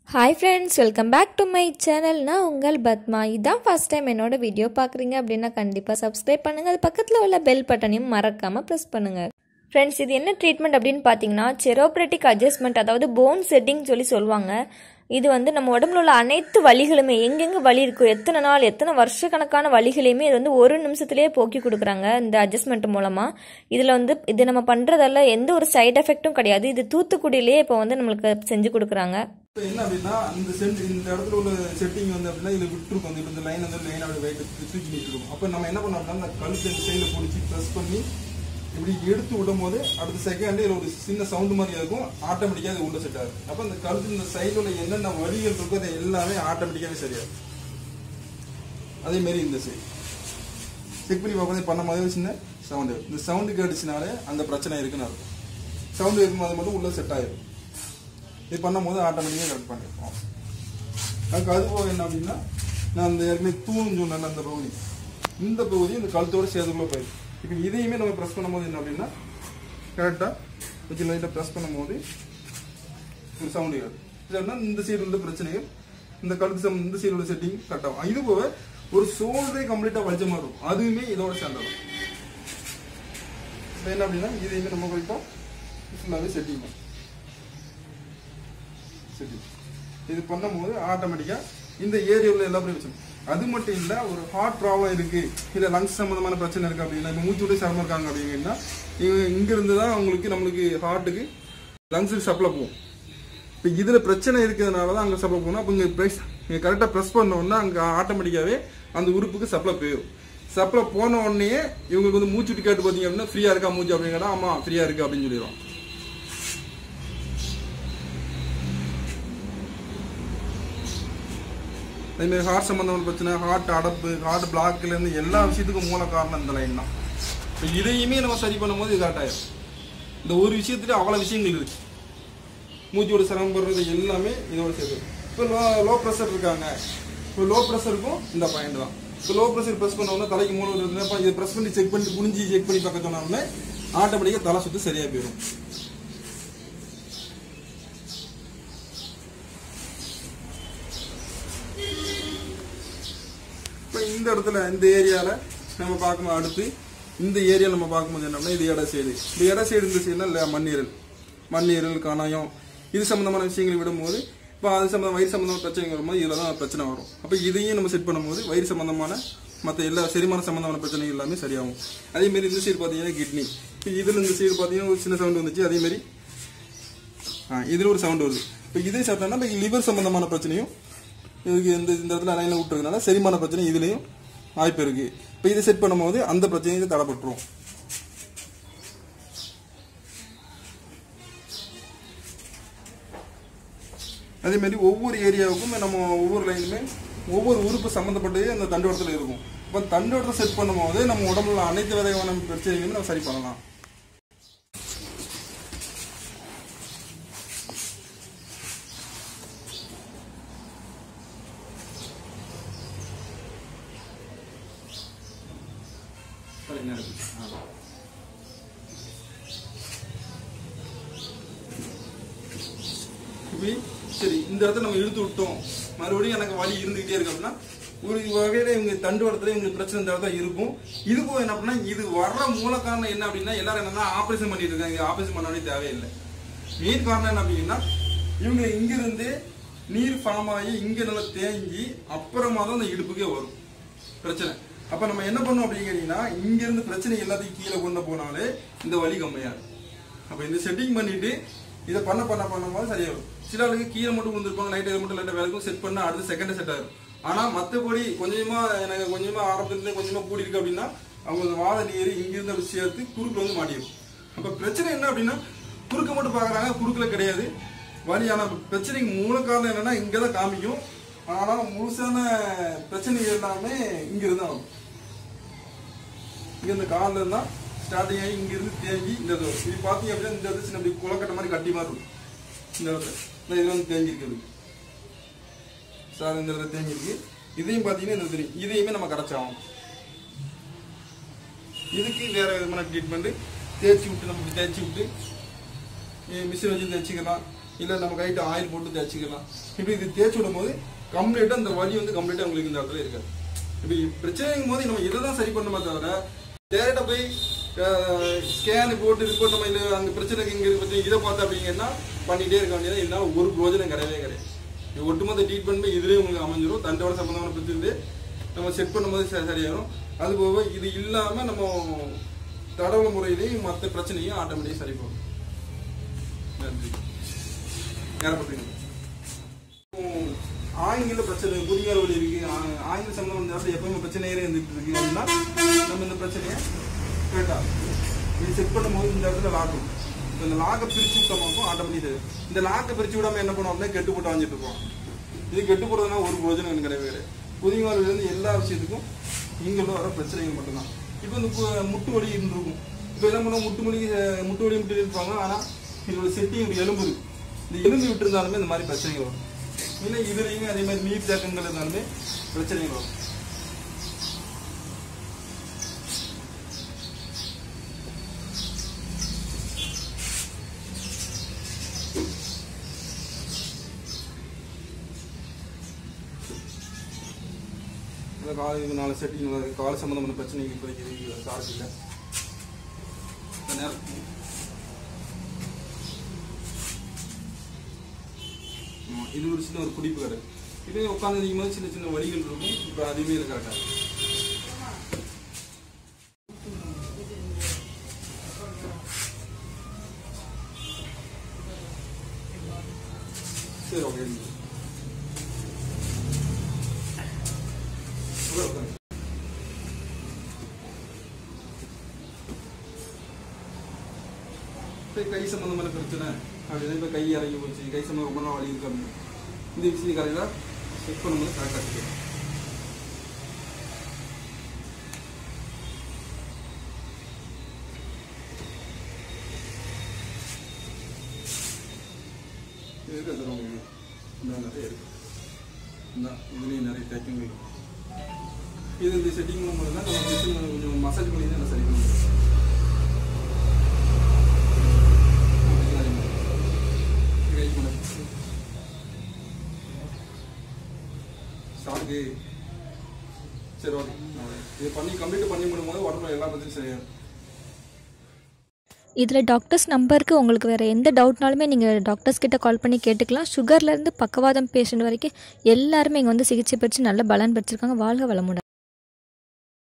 Hi friends welcome back to my channel நான் உங்கள் பத்மா இதான் ஃபர்ஸ்ட் டைம் என்னோட வீடியோ பார்க்குறீங்க அப்படின்னா கண்டிப்பாக சப்ஸ்கிரைப் பண்ணுங்கள் அது பக்கத்தில் உள்ள பெல் பட்டனையும் மறக்காமல் ப்ரெஸ் பண்ணுங்கள் ஃப்ரெண்ட்ஸ் இது என்ன ட்ரீட்மெண்ட் அப்படின்னு பார்த்தீங்கன்னா செரோப்ரெட்டிக் அட்ஜஸ்ட்மெண்ட் அதாவது போன் செட்டிங் சொல்லி சொல்லுவாங்க இது வந்து நம்ம உடம்புல உள்ள அனைத்து வலிகளுமே எங்கெங்கே வலி இருக்கோ எத்தனை நாள் எத்தனை வருஷக்கணக்கான வலிகளையுமே இது வந்து ஒரு நிமிஷத்துலேயே போக்கி கொடுக்குறாங்க இந்த அட்ஜஸ்ட்மெண்ட் மூலமாக இதில் வந்து இது நம்ம பண்ணுறதால எந்த ஒரு சைடு எஃபெக்ட்டும் கிடையாது இது தூத்துக்குடியிலேயே இப்போ வந்து நம்மளுக்கு செஞ்சு கொடுக்குறாங்க இப்போ என்ன அப்படின்னா இந்த சென்ட் இந்த இடத்துல உள்ள செட்டிங் வந்து அப்படின்னா இதில் விட்டுருக்கும் இந்த இந்த லைன் வந்து லைன் அப்படி வெயிட் தூக்கி நிட்டுருக்கும் அப்போ நம்ம என்ன பண்ணோம் அப்படின்னா இந்த கழுத்து இந்த சைடில் பிடிச்சி ப்ரெஸ் பண்ணி இப்படி எடுத்து விடும் போது அடுத்த செகண்ட் இதில் ஒரு சின்ன சவுண்டு மாதிரி இருக்கும் ஆட்டோமேட்டிக்காக அது உள்ள செட் ஆகும் அப்போ இந்த கழுத்து இந்த சைடில் உள்ள என்னென்ன வலிகள் இருக்கோ அது எல்லாமே ஆட்டோமேட்டிக்காகவே சரியாகும் அதே மாதிரி இந்த சைடு செக் பண்ணி பார்க்கும்போது பண்ண மாதிரி சின்ன சவுண்டு இந்த சவுண்டு கேட்டுச்சுனாலே அந்த பிரச்சனை இருக்குன்னு அர்த்தம் சவுண்டு இருக்கும்போது மட்டும் உள்ள செட் ஆயிடும் இது பண்ணும்போது ஆட்டோமேட்டிக்காக கரெக்ட் பண்ணிருப்போம் அதுக்கு அது போக என்ன அப்படின்னா நான் அந்த ஏற்கனவே தூண் சொன்னேன் அந்த பகுதி இந்த பகுதி இந்த கழுத்தோட சேர்த்துக்குள்ள போயிடும் இப்போ இதையுமே நம்ம ப்ரெஸ் பண்ணும்போது என்ன அப்படின்னா கரெக்டாக வச்சு லைட்டாக ப்ரெஸ் பண்ணும்போது ஒரு சவுண்டு கேட்கும் இல்லைன்னா இந்த சைடு உள்ள பிரச்சனைகள் இந்த கழுத்து சம் இந்த சைடு உள்ள செட்டிங் கட் ஆகும் இது போக ஒரு சோல்டரே கம்ப்ளீட்டாக வலிச்ச மாதிரி இருக்கும் அதுவுமே இதோட சேர்ந்துடும் இப்போ என்ன அப்படின்னா இதையுமே நம்ம கரெக்டாக ஃபுல்லாகவே செட்டிங் பண்ணும் சரி இது பண்ணும்போது ஆட்டோமேட்டிக்காக இந்த ஏரியாவில் எல்லா பிரச்சனை அது மட்டும் இல்லை ஒரு ஹார்ட் ப்ராப்ளம் இருக்கு இல்லை லங்ஸ் சம்மந்தமான பிரச்சனை இருக்கு அப்படின்னா இப்போ மூச்சு விட்டு சிரமம் இருக்காங்க அப்படிங்கன்னா இவங்க இங்கிருந்து தான் அவங்களுக்கு நம்மளுக்கு ஹார்ட்டுக்கு லங்ஸுக்கு சப்ளை போகும் இப்போ இதில் பிரச்சனை இருக்கிறதுனால தான் அங்கே சப்ளை போகணும் அப்போ இங்கே ப்ரெஸ் நீங்கள் கரெக்டாக ப்ரெஸ் பண்ணோன்னா அங்கே ஆட்டோமேட்டிக்காகவே அந்த உறுப்புக்கு சப்ளை போயிடும் சப்ளை போன உடனே இவங்களுக்கு வந்து மூச்சு விட்டு கேட்டு பார்த்தீங்க அப்படின்னா ஃப்ரீயாக இருக்கா மூச்சு அப்படிங்கன்னா ஆமாம் ஃப்ரீயாக இருக்கு அப்படின்னு சொல்லிடுவோம் அதேமாதிரி ஹார்ட் சம்மந்தமான பிரச்சனை ஹார்ட் அடப்பு ஹார்ட் பிளாக்லேருந்து எல்லா விஷயத்துக்கும் மூல காரணம் இந்த லைன் தான் இப்போ இதையுமே நம்ம சரி பண்ணும்போது இது கரெக்ட் ஆயிடும் இந்த ஒரு விஷயத்துல அவ்வளோ விஷயங்கள் இருக்கு மூச்சோட சிரமப்படுறது எல்லாமே இதோட சேர்த்து இப்போ லோ லோ ப்ரெஷர் இருக்காங்க இப்போ லோ ப்ரெஷருக்கும் இந்த பாயிண்ட் தான் இப்போ லோ ப்ரெஷர் ப்ரெஸ் பண்ண உடனே தலைக்கு மூலம் இருக்குதுன்னா இதை ப்ரெஸ் பண்ணி செக் பண்ணி குனிஞ்சி செக் பண்ணி பார்க்க சொன்ன உடனே ஆட்டோமேட்டிக்காக தலை சுத்து சரியாக போயிடும் இப்போ இந்த இடத்துல இந்த ஏரியாவில் நம்ம பார்க்கும்போது அடுத்து இந்த ஏரியாவில் நம்ம பார்க்கும்போது என்னன்னா இது இட சைடு இந்த இட சைடு இந்த சைடுனா மண்ணீரல் மண்ணீரல் கணயம் இது சம்மந்தமான விஷயங்களை விடும்போது இப்போ அது சம்மந்தம் வயிறு சம்மந்தமான பிரச்சனை வரும்போது இதில் தான் பிரச்சனை வரும் அப்போ இதையும் நம்ம செட் பண்ணும்போது வயிறு சம்மந்தமான மற்ற எல்லா செரிமான சம்மந்தமான பிரச்சனைகள் எல்லாமே சரியாகும் அதேமாரி இந்த சைடு பார்த்தீங்கன்னா கிட்னி இப்போ இதில் இந்த சைடு பார்த்தீங்கன்னா ஒரு சின்ன சவுண்ட் வந்துச்சு அதேமாரி ஆ இதில் ஒரு சவுண்ட் வருது இப்போ இதே சாப்பிட்டோம்னா இப்போ லிவர் சம்மந்தமான பிரச்சனையும் இதுக்கு இந்த இந்த இடத்துல லைனில் விட்டுருக்கனால செரிமான பிரச்சனை இதுலேயும் வாய்ப்பு இருக்கு இப்போ இதை செட் பண்ணும்போது அந்த பிரச்சனையை தடைப்பட்டுரும் அதே மாதிரி ஒவ்வொரு ஏரியாவுக்கும் நம்ம ஒவ்வொரு லைனுமே ஒவ்வொரு உறுப்பு சம்மந்தப்பட்டதே அந்த தண்டுவடத்தில் இருக்கும் இப்போ தண்டுவடத்தை செட் பண்ணும்போது நம்ம உடம்புல அனைத்து விதமான பிரச்சனைகளுமே நம்ம சரி பண்ணலாம் சரி, என்ன இருக்கு? ஆ. இப்படி சரி இந்த இடத்துல நம்ம இழுத்து விட்டோம் மறுபடியும் எனக்கு வலி இருந்துகிட்டே இருக்கு அப்படின்னா ஒரு வகையில இவங்க தண்டு இடத்துல இவங்களுக்கு பிரச்சனை இந்த இடத்துல இருக்கும் இது போக என்ன அப்படின்னா இது வர்ற மூல காரணம் என்ன அப்படின்னா எல்லாரும் என்னன்னா ஆபரேஷன் பண்ணிட்டு இருக்காங்க ஆபரேஷன் பண்ண வேண்டிய தேவையில்லை மெயின் காரணம் என்ன அப்படின்னா இவங்க இங்க இருந்து நீர் ஃபார்ம் ஆகி இங்க நல்லா தேங்கி அப்புறமா தான் அந்த இடுப்புக்கே வரும் பிரச்சனை அப்ப நம்ம என்ன பண்ணோம் அப்படின்னு கேட்டீங்கன்னா இங்க இருந்து பிரச்சனை எல்லாத்தையும் கீழே கொண்டு போனாலே இந்த வலி கம்மியாகும் அப்ப இந்த செட்டிங் பண்ணிட்டு இதை பண்ண பண்ண பண்ணும்போது சரியாகும் சில ஆளுக்கு கீழே மட்டும் விழுந்திருப்பாங்க லைட் இதை மட்டும் லைட்டாக வேலைக்கும் செட் பண்ணா அடுத்து செகண்ட் செட் ஆகும் ஆனா மத்தபடி கொஞ்சமா எனக்கு கொஞ்சமா ஆரம்பத்துல கொஞ்சமா கூடி இருக்கு அப்படின்னா அவங்க அந்த வாத நீர் இங்க இருந்து அப்படி சேர்த்து குறுக்குல வந்து மாட்டிடும் அப்ப பிரச்சனை என்ன அப்படின்னா குறுக்க மட்டும் பாக்குறாங்க குறுக்குல கிடையாது வலி ஆனா பிரச்சனைக்கு மூல காரணம் என்னன்னா இங்கதான் காமிக்கும் ஆனா முழுசான பிரச்சனை எல்லாமே இங்க இருந்து ஆகும் இங்க இந்த காலில் இருந்தா ஸ்டார்டிங் ஆகி இங்க இருந்து தேங்கி இந்த இது வரும். இது பாத்தீங்க அப்படின்னா இந்த இடத்துல சின்ன அப்படி குளக்கட்ட மாதிரி கட்டி மாதிரி இருக்கும் இந்த இடத்துல இந்த இதுல வந்து தேங்கி இருக்குது சார் இந்த இடத்துல தேங்கி இருக்கு இதையும் பாத்தீங்கன்னா இந்த தெரியும் இதையுமே நம்ம கரைச்சாகும் இதுக்கு வேற விதமான ட்ரீட்மெண்ட் தேய்ச்சி விட்டு நம்ம இப்படி தேய்ச்சி விட்டு மிஷின் வச்சு தைச்சிக்கலாம் இல்லை நம்ம கைட்டு ஆயில் போட்டு தேய்ச்சிக்கலாம் இப்படி இது தேய்ச்சி விடும்போது கம்ப்ளீட்டாக அந்த வலி வந்து கம்ப்ளீட்டாக உங்களுக்கு இந்த இடத்துல இருக்காது இப்படி பிரச்சனைங்கும் போது நம்ம இதை தான் சரி பண்ணணுமே தவிர டேரக்டாக போய் ஸ்கேனு போட்டு இது போட்டு நம்ம இல்லை அந்த பிரச்சனைக்கு இங்கே இருக்கு பிரச்சனை இதை பார்த்தா அப்படிங்கன்னா பண்ணிகிட்டே இருக்க வேண்டியது இதனால ஒரு பிரோஜனம் கிடையவே கிடையாது இது ஒட்டுமொத்த ட்ரீட்மெண்ட் இதுலேயே உங்களுக்கு அமைஞ்சிரும் தண்டோட சம்பந்தமான பிரச்சனை நம்ம செட் பண்ணும்போது சரி சரியாயிரும் அது போக இது இல்லாமல் நம்ம தடவை முறையிலேயும் மற்ற பிரச்சனையும் ஆட்டோமேட்டிக்காக சரி போகும் நன்றி யாரப்பட்டீங்க ஆங்கில பிரச்சனை குதிகால் வலி இருக்கு ஆ- ஆங்கில சம்பந்தம் நேரத்தில் எப்பவுமே பிரச்சனையே இருந்துட்டு இருக்கு அப்படின்னா நம்ம இந்த பிரச்சனையை கேட்டா இது செக் பண்ணும்போது இந்த இடத்துல லாக்கும் இப்போ இந்த லாக்கை பிரிச்சு விட்டோமாக்கும் ஆட்டோமேட்டிக் இந்த லாக்கை பிரிச்சு விடாம என்ன பண்ணுவோம் அப்படின்னா கெட்டு போட்டு வாங்கிட்டு இருப்போம் இது கெட்டு போடுறதுனா ஒரு பிரோஜனம் எனக்கு கிடையவே கிடையாது குதிகால் இருந்து எல்லா விஷயத்துக்கும் இங்கே வர பிரச்சனைகள் மட்டும்தான் இப்போ இந்த கு- முட்டு வலி இருந்திருக்கும் இப்போ என்ன பண்ணுவோம் முட்டு வலி அஹ், முட்டு வலி முட்டு இருப்பாங்க ஆனால் இதோட செட்டிங் எலும்பு இருக்கு இந்த எலும்பு விட்டுருந்தாலுமே இந்த மாதிரி பிரச்சனைகள் வரும் இல்லை இதுலேயுமே அதே மாதிரி நீர் தேக்கங்கள் இருந்தாலுமே பிரச்சனைகள் வரும் இந்த கால் இது நாலு செட்டிங் கால் சம்மந்தமான பிரச்சனை இப்போதைக்கு சார்ஜ் இல்லை இந்த நேரம் ஆமா, இது ஒரு சின்ன ஒரு குடிப்பு கடை இதே உட்காந்து போது சின்ன சின்ன வழிகள் இருக்கும் இப்போ அதுவுமே இல்லை கரெக்டாக சரி ஓகே உட்காருங்க. இப்போ கை சம்மந்தமான பிரச்சனை அப்படின்னா இப்போ கை இறங்கி போச்சு கை சம்மந்தம் ரொம்ப நாள் வலி இருக்கு அப்படின்னு இந்த விஷயம் கரெக்டாக செக் பண்ணும்போது கரெக்டாக இருக்கு இருக்கு அது உங்களுக்கு இந்த நிறைய இருக்கு இந்த இதுலேயும் நிறைய டேக்கிங் இருக்கு இது இந்த செட்டிங் பண்ணும்போது தான் நம்ம மிஷின் கொஞ்சம் மசாஜ் பண்ணி தான் சரி பண்ண முடியும் கை பண்ண சாருக்கு சரி ஓகே இது பண்ணி கம்ப்ளீட் பண்ணி முடியும்போது உடம்புல எல்லா பிரச்சனையும் சரியாகும் இதில் டாக்டர்ஸ் நம்பருக்கு உங்களுக்கு வேறு எந்த டவுட்னாலுமே நீங்கள் டாக்டர்ஸ் கிட்ட கால் பண்ணி கேட்டுக்கலாம் சுகர்லேருந்து பக்கவாதம் பேஷண்ட் வரைக்கும் எல்லாருமே இங்கே வந்து சிகிச்சை பெற்று நல்ல பலன் பெற்றிருக்காங்க வாழ்க வளமுடன்